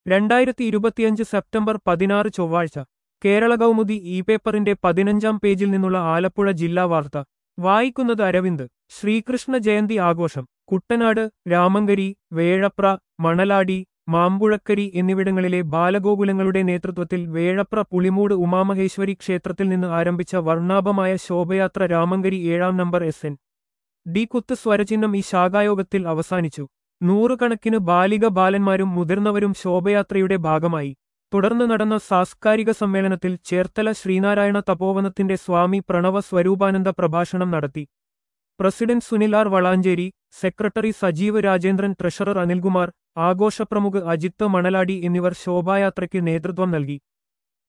രണ്ടായിരത്തി ഇരുപത്തിയഞ്ച് സെപ്റ്റംബർ പതിനാറ് ചൊവ്വാഴ്ച കേരള കൗമുദി ഇ പേപ്പറിന്റെ പതിനഞ്ചാം പേജിൽ നിന്നുള്ള ആലപ്പുഴ ജില്ലാ വാർത്ത വായിക്കുന്നത് അരവിന്ദ് ശ്രീകൃഷ്ണ ജയന്തി ആഘോഷം കുട്ടനാട് രാമങ്കരി വേഴപ്ര മണലാടി മാമ്പുഴക്കരി എന്നിവിടങ്ങളിലെ ബാലഗോകുലങ്ങളുടെ നേതൃത്വത്തിൽ വേഴപ്ര പുളിമൂട് ഉമാമഹേശ്വരി ക്ഷേത്രത്തിൽ നിന്ന് ആരംഭിച്ച വർണ്ണാഭമായ ശോഭയാത്ര രാമങ്കരി ഏഴാം നമ്പർ എസ് എൻ ഡി കുത്ത് സ്വരചിഹ്നം ഈ ശാഖായോഗത്തിൽ അവസാനിച്ചു നൂറുകണക്കിന് ബാലിക ബാലന്മാരും മുതിർന്നവരും ശോഭയാത്രയുടെ ഭാഗമായി തുടർന്ന് നടന്ന സാംസ്കാരിക സമ്മേളനത്തിൽ ചേർത്തല ശ്രീനാരായണ തപോവനത്തിന്റെ സ്വാമി പ്രണവ സ്വരൂപാനന്ദ പ്രഭാഷണം നടത്തി president Sunil R Valanchery secretary Sajeev Rajendran treasurer Anilkumar ആഘോഷപ്രമുഖ് അജിത്ത് മണലാടി എന്നിവർ ശോഭായാത്രയ്ക്ക് നേതൃത്വം നൽകി